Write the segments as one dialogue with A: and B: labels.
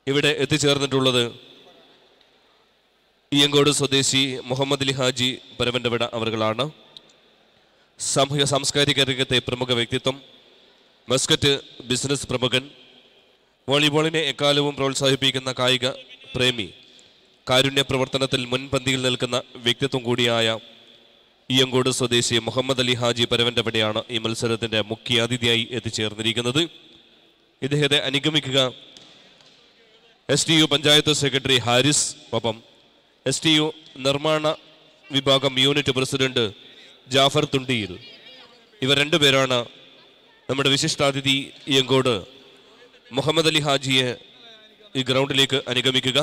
A: ഇവിടെ എത്തിച്ചേർന്നിട്ടുള്ളത് ഇയങ്കോട് സ്വദേശി മുഹമ്മദ് അലി ഹാജി പരവൻ്റെവിട അവറുകളാണ് സാമൂഹ്യ സാംസ്കാരിക രംഗത്തെ പ്രമുഖ വ്യക്തിത്വം മസ്കറ്റ് ബിസിനസ് പ്രമുഖൻ വോളിബോളിനെ എക്കാലവും പ്രോത്സാഹിപ്പിക്കുന്ന കായിക പ്രേമി കാരുണ്യ പ്രവർത്തനത്തിൽ മുൻപന്തിയിൽ നിൽക്കുന്ന വ്യക്തിത്വം കൂടിയായ ഇയങ്കോട് സ്വദേശി മുഹമ്മദ് അലി ഹാജി പരവൻ്റെവിടെയാണ് ഈ മത്സരത്തിൻ്റെ മുഖ്യ അതിഥിയായി എത്തിച്ചേർന്നിരിക്കുന്നത് ഇദ്ദേഹത്തെ അനുഗമിക്കുക S T U panchayat secretary Haris ഒപ്പം എസ് ടി യു നിർമ്മാണ വിഭാഗം യൂണിറ്റ് പ്രസിഡന്റ് ജാഫർ തുണ്ടിയിൽ ഇവർ രണ്ടുപേരാണ് നമ്മുടെ വിശിഷ്ടാതിഥി ഇയങ്കോട് മുഹമ്മദ് അലി ഹാജിയെ ഈ ഗ്രൗണ്ടിലേക്ക് അനുഗമിക്കുക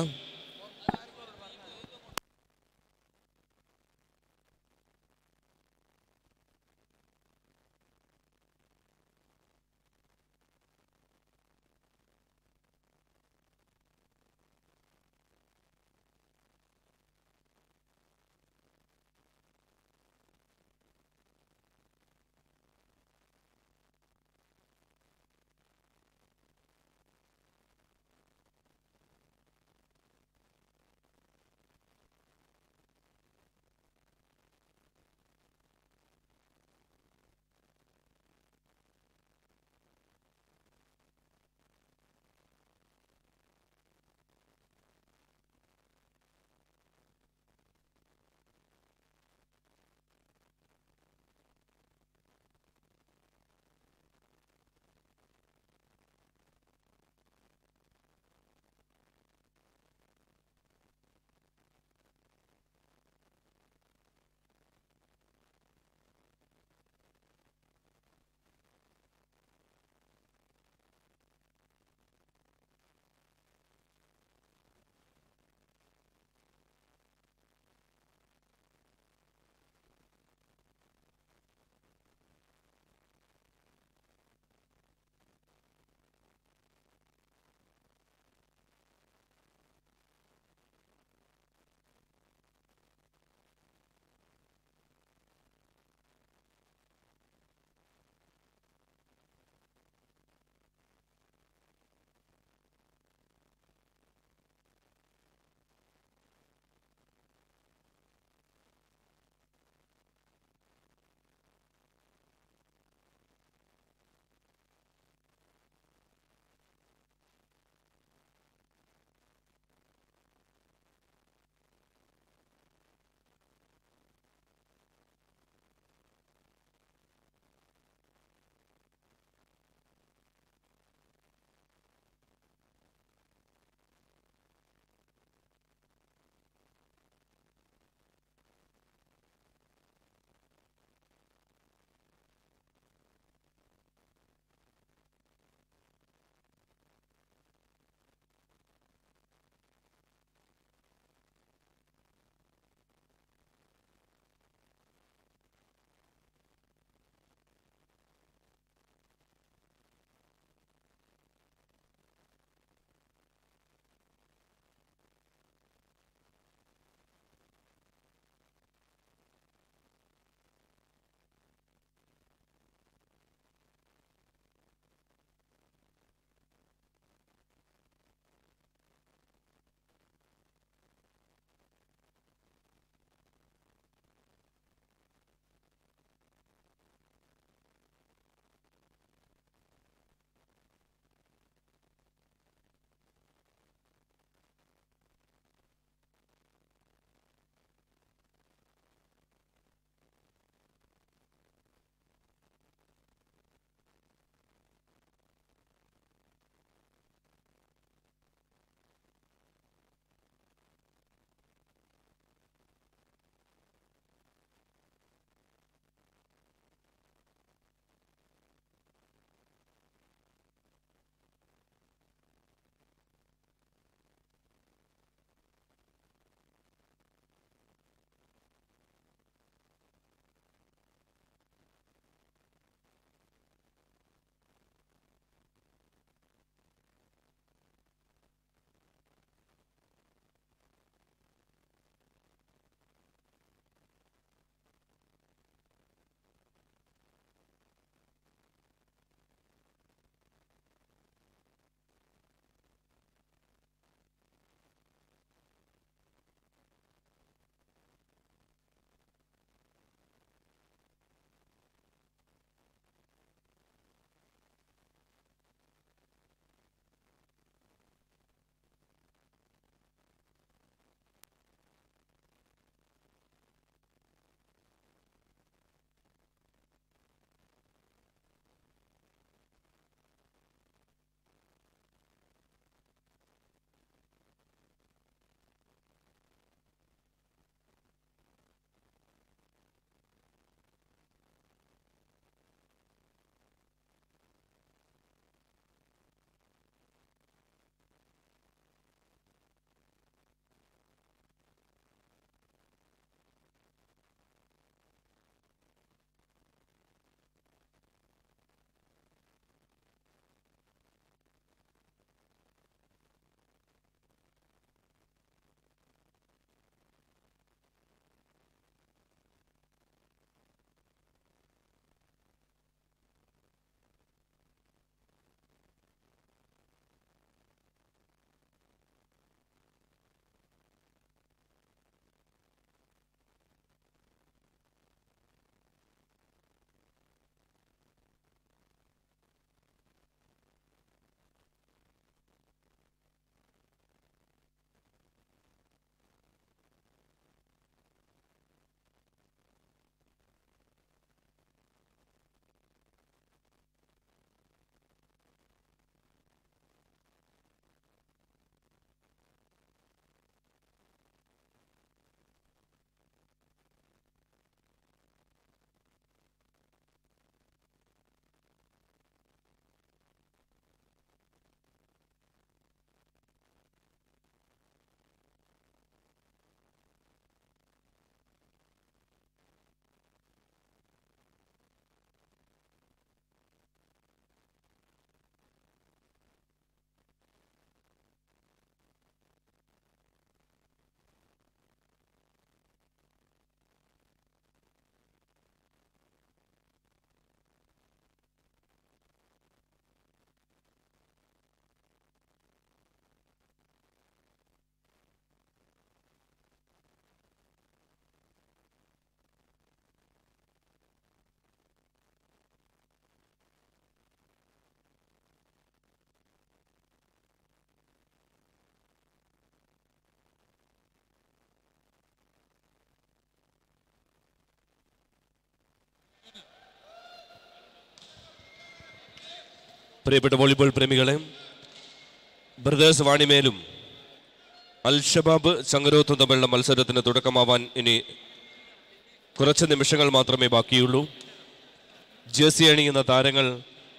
A: പ്രിയപ്പെട്ട വോളിബോൾ പ്രേമികളെ ബ്രദേഴ്സ് വാണിമേലും അൽ ഷബാബ് ചങ്ങരോത്തും തമ്മിലുള്ള മത്സരത്തിന് തുടക്കമാവാൻ ഇനി കുറച്ച് നിമിഷങ്ങൾ മാത്രമേ ബാക്കിയുള്ളൂ ജേഴ്സി അണിയുന്ന താരങ്ങൾ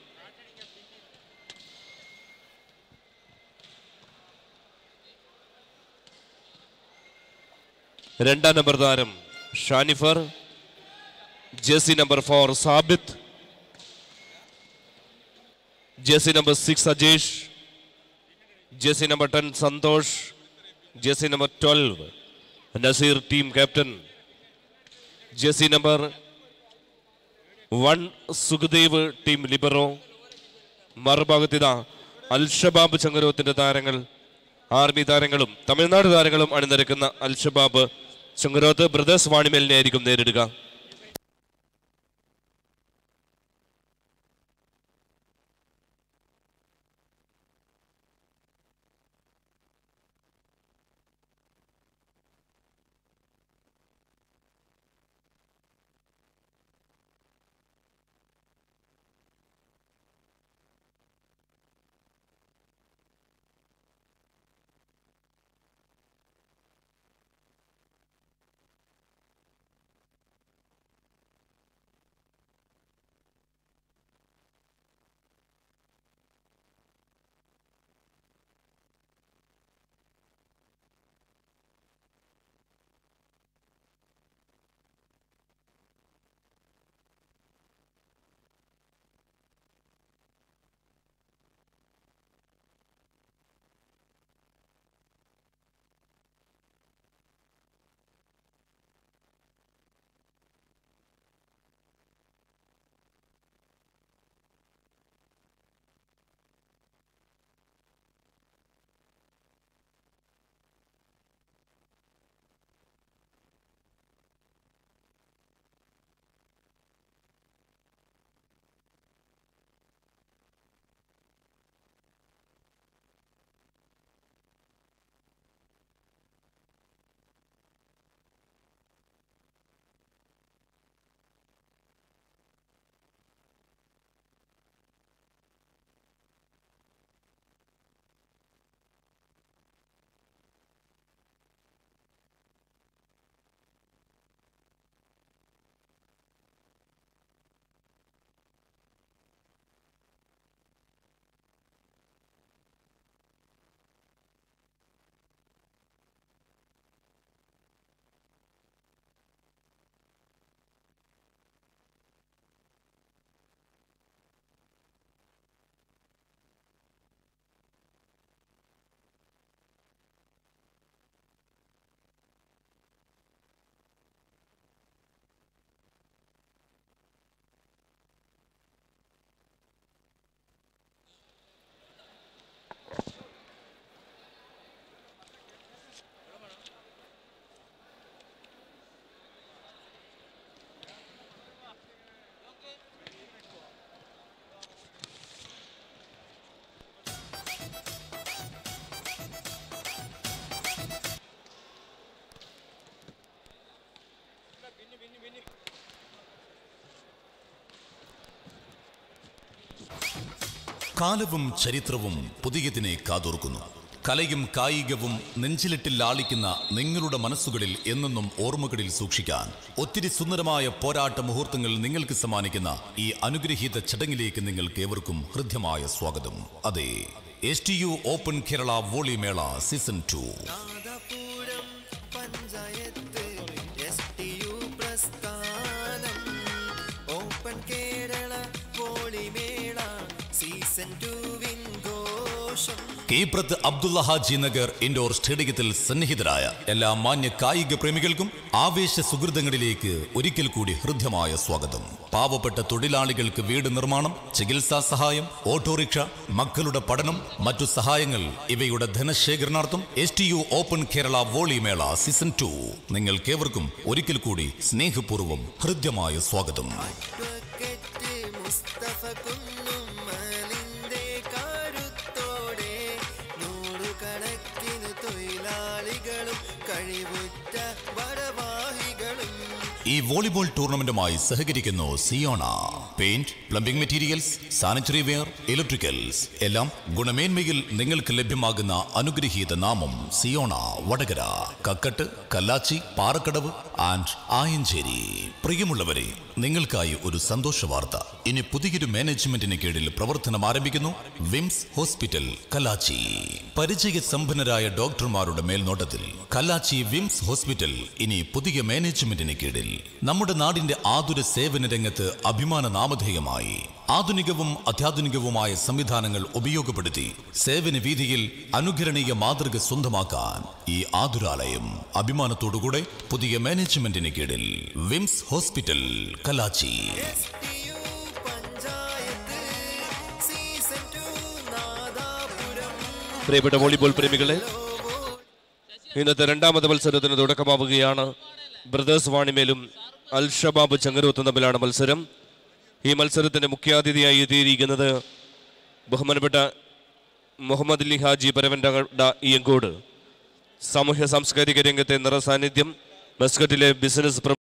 A: രണ്ടാം നമ്പർ താരം Shanifar jersey number four Sabith jersey number six Ajesh jersey number ten Santhosh jersey number twelve Naseer team captain jersey number one Sukhdev team libero മറുഭാഗത്തിത അൽഷബാബ് ചങ്ങരോത്തിന്റെ താരങ്ങൾ ആർമി താരങ്ങളും തമിഴ്നാട് താരങ്ങളും അണിനിരക്കുന്ന അൽഷബാബ് ചങ്ങരോത്ത് ബ്രദേഴ്സ് വാണിമേലിനെ ആയിരിക്കും നേരിടുക
B: കാലവും ചരിത്രവും പുതിയതിനെ കാതോർക്കുന്നു കലയും കായികവും നെഞ്ചിലിട്ടിൽ ലാളിക്കുന്ന നിങ്ങളുടെ മനസ്സുകളിൽ എന്നെന്നും ഓർമ്മകളിൽ സൂക്ഷിക്കാൻ ഒത്തിരി സുന്ദരമായ പോരാട്ട മുഹൂർത്തങ്ങൾ നിങ്ങൾക്ക് സമ്മാനിക്കുന്ന ഈ അനുഗ്രഹീത ചടങ്ങിലേക്ക് നിങ്ങൾക്ക് ഏവർക്കും ഹൃദ്യമായ സ്വാഗതം അതെ S T U open Kerala വോളിമേള season two
C: Nadapuram panchayat S T U പ്രസ്ഥാനം ഓപ്പൺ കേരള വോളിമേള സീസൺ ടുവിൻ ഘോഷം
B: കീപ്രത്ത് അബ്ദുള്ള ഹാജി നഗർ ഇൻഡോർ സ്റ്റേഡിയത്തിൽ സന്നിഹിതരായ എല്ലാ മാന്യ കായിക പ്രേമികൾക്കും ആവേശ സുഹൃതങ്ങളിലേക്ക് ഒരിക്കൽ കൂടി ഹൃദ്യമായ സ്വാഗതം പാവപ്പെട്ട തൊഴിലാളികൾക്ക് വീട് നിർമ്മാണം ചികിത്സാ സഹായം ഓട്ടോറിക്ഷ മക്കളുടെ പഠനം മറ്റു സഹായങ്ങൾ ഇവയുടെ ധനശേഖരണാർത്ഥം S T U open Kerala വോളിമേള സീസൺ ടു നിങ്ങൾക്കേവർക്കും ഒരിക്കൽ കൂടി സ്നേഹപൂർവ്വം ഹൃദ്യമായ സ്വാഗതം
C: അഡ്വക്കേറ്റ് മുസ്തഫ കുന്നും മലിന്റെ കരുത്തോടെ നൂറുകണക്കിന് തൊഴിലാളികളും കഴിവുറ്റ വടവാഹികളും
B: ഈ വോളിബോൾ ടൂർണമെന്റുമായി സഹകരിക്കുന്നു Siona paint plumbing materials sanitary ware electricals എല്ലാം ഗുണമേന്മയിൽ നിങ്ങൾക്ക് ലഭ്യമാകുന്ന അനുഗ്രഹീത നാമം സിയോണ വടകര കക്കട്ട് കല്ലാച്ചി പാറക്കടവ് ആൻഡ് ആയഞ്ചേരി പ്രിയമുള്ളവരെ നിങ്ങൾക്കായി ഒരു സന്തോഷ വാർത്ത ഇനി പുതിയൊരു മാനേജ്മെന്റിന് കീഴിൽ പ്രവർത്തനം ആരംഭിക്കുന്നു വിംസ് ഹോസ്പിറ്റൽ കല്ലാച്ചി പരിചയ സമ്പന്നരായ ഡോക്ടർമാരുടെ മേൽനോട്ടത്തിൽ കല്ലാച്ചി വിംസ് ഹോസ്പിറ്റൽ ഇനി പുതിയ മാനേജ്മെന്റിന് കീഴിൽ നമ്മുടെ നാടിന്റെ ആതുര സേവന രംഗത്ത് അഭിമാന നാമധേയമായി ആധുനികവും അത്യാധുനികവുമായ സംവിധാനങ്ങൾ ഉപയോഗപ്പെടുത്തി സേവന വീതിയിൽ അനുകരണീയ മാതൃക സ്വന്തമാക്കാൻ ഈ ആതുരാലയം അഭിമാനത്തോടുകൂടെ പുതിയ മാനേജ്മെന്റിന് കീഴിൽ വിംസ് ഹോസ്പിറ്റൽ കലാച്ചി
C: ടിയു പഞ്ചായത്ത് സീസൺ ടു നാദാപുരം
A: പ്രിയപ്പെട്ട വോളിബോൾ പ്രേമികളെ ഇന്നത്തെ രണ്ടാമത്തെ മത്സരത്തിന് തുടക്കമാവുകയാണ് ബ്രദേഴ്സ് വാണിമേലും അൽ ഷബാബ് ചങ്ങരോത്തും തമ്മിലാണ് മത്സരം ഈ മത്സരത്തിന്റെ മുഖ്യാതിഥിയായി എത്തിയിരിക്കുന്നത് ബഹുമാനപ്പെട്ട മുഹമ്മദ് അലി ഹാജി പരവൻഡ ഇയങ്കോട് സാമൂഹ്യ സാംസ്കാരിക രംഗത്തെ നിറസാന്നിധ്യം മസ്കറ്റിലെ ബിസിനസ്